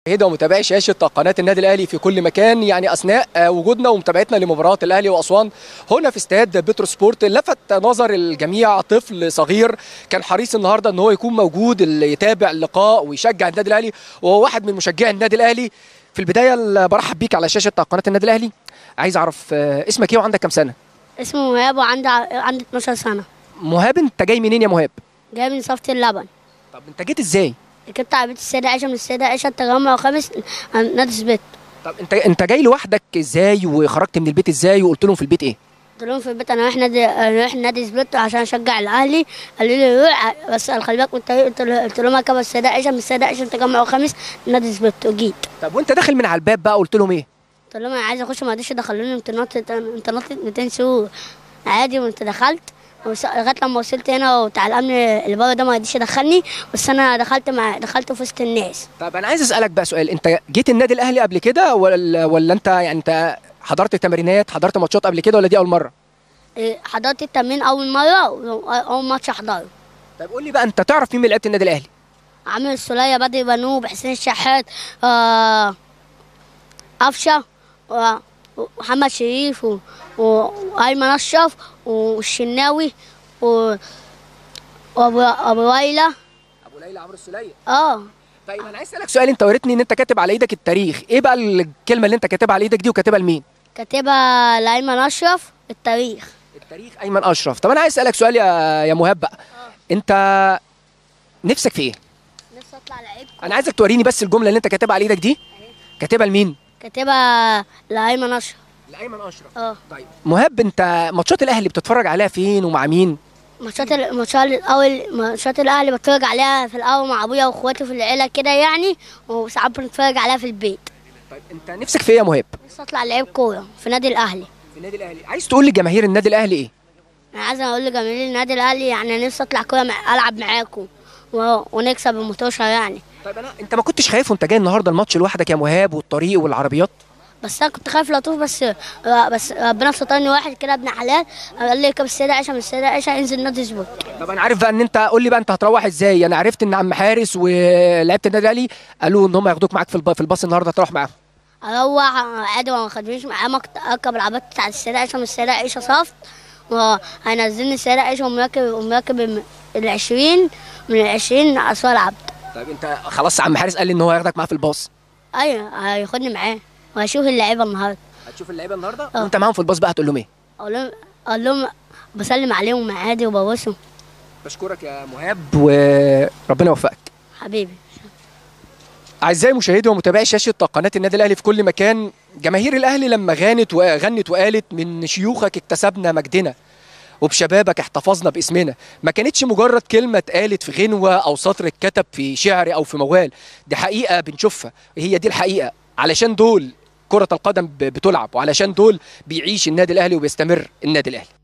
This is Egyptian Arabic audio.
مشاهدة ومتابعي شاشة قناة النادي الأهلي في كل مكان يعني أثناء آه، وجودنا ومتابعتنا لمباراة الأهلي وأسوان هنا في استاد بترو سبورت لفت نظر الجميع طفل صغير كان حريص النهاردة أن هو يكون موجود اللي يتابع اللقاء ويشجع النادي الأهلي وهو واحد من مشجعي النادي الأهلي في البداية ال- برحب بيك على شاشة قناة النادي الأهلي عايز أعرف آه، اسمك إيه وعندك كام سنة؟ اسمه مهاب وعندي عندي 12 سنة مهاب أنت جاي منين يا مهاب؟ جاي من صفة اللبن طب أنت جيت إزاي؟ ركبت على بيت السيدة عائشة من السيدة عائشة التجمع الخامس عند نادي سبيت طب أنت أنت جاي لوحدك إزاي وخرجت من البيت إزاي وقلت لهم في البيت إيه؟ قلت لهم في البيت انا رايح نادي انا رايح نادي سبيت عشان اشجع الاهلي قالوا لي روح بس خلي بالك من الطريق قلت له- قلت لهم اركب السيدة عائشة من السيدة عائشة التجمع الخامس نادي سبيت وجيت طب وأنت داخل من على الباب بقى قلت لهم إيه؟ قلت لهم انا عايز اخش ما رضيش يدخلوني انترنت انترنت 200 شهور عادي وانت دخلت وس- لغايه لما وصلت هنا وبتاع الامن اللي بره ده ما رضيش يدخلني بس انا دخلت مع دخلت في وسط الناس طب انا عايز اسالك بقى سؤال انت جيت النادي الاهلي قبل كده ولا ولا انت يعني انت حضرت تمرينات حضرت ماتشات قبل كده ولا دي اول مره إيه، حضرت التمرين اول مره واول ماتش احضره طب قول لي بقى انت تعرف مين من لعيبه النادي الاهلي عامل السولية بدري بنوب حسين الشحات آه قفشه و- ومحمد شريف و- و- وايمن اشرف والشناوي و وابو ابو ليلى ابو ليلى عمرو السوليه اه طيب انا عايز اسالك سؤال انت وريتني ان انت كاتب على ايدك التاريخ ايه بقى الكلمه اللي انت كاتبها على ايدك دي وكاتبها لمين كاتبها لايمن اشرف التاريخ التاريخ ايمن اشرف طب انا عايز اسالك سؤال يا يا مهاب بقى انت نفسك في ايه نفسي اطلع لعيب انا عايزك توريني بس الجمله اللي انت كاتبها على ايدك دي كاتبها لمين كاتبها لايمن اشرف لايمن اشرف اه طيب مهاب انت ماتشات الاهلي بتتفرج عليها فين ومع مين ماتشات ال- ماتشات الاول ماتشات الاهلي بتفرج عليها في الاول مع ابويا واخواتي في العيله كده يعني وساعات بنتفرج عليها في البيت طيب انت نفسك في ايه يا مهاب نفسي اطلع لعيب كوره في نادي الاهلي في النادي الاهلي عايز تقول لجماهير النادي الاهلي ايه انا عايزه اقول لجماهير النادي الاهلي يعني أنا نفسي اطلع كوره مع... العب معاكم و... ونكسب المطوشه يعني طيب انا انت ما كنتش خايف وانت جاي النهارده الماتش لوحدك يا مهاب والطريق والعربيات بس انا كنت خايف لطوف بس بس ربنا سترني واحد كده ابن حلال قال لي اركب السيده عائشه من السيده عائشه انزل نادي سبورت طب انا عارف بقى ان انت قول لي بقى انت هتروح ازاي انا عرفت ان عم حارس ولعيبه النادي الاهلي قالوا ان هم ياخدوك معاك في الب- في الباص النهارده تروح معاهم اروح عادي وما خدنيش معاه مكت- اركب العربيات بتاع السيده عائشه من السيده عائشه صفت وهينزلني السيده عائشه ومراكب ومراكب ال- العشرين من العشرين اسوار العبد طيب انت خلاص عم حارس قال لي ان هو هياخدك معاه في الباص ايوه هياخدني معاه وهشوف اللعيبه النهارده هتشوف اللعيبه النهارده اه. وانت معاهم في الباص بقى هتقول لهم ايه اقول لهم اقول لهم بسلم عليهم عادي وببوسهم بشكرك يا مهاب وربنا يوفقك حبيبي اعزائي مشاهدي ومتابعي شاشه قناه النادي الاهلي في كل مكان جماهير الاهلي لما غنت وغنت وقالت من شيوخك اكتسبنا مجدنا وبشبابك احتفظنا باسمنا ما كانتش مجرد كلمه اتقالت في غنوه او سطر اتكتب في شعر او في موال دي حقيقه بنشوفها هي دي الحقيقه علشان دول كره القدم ب- بتلعب وعلشان دول بيعيش النادي الاهلي وبيستمر النادي الاهلي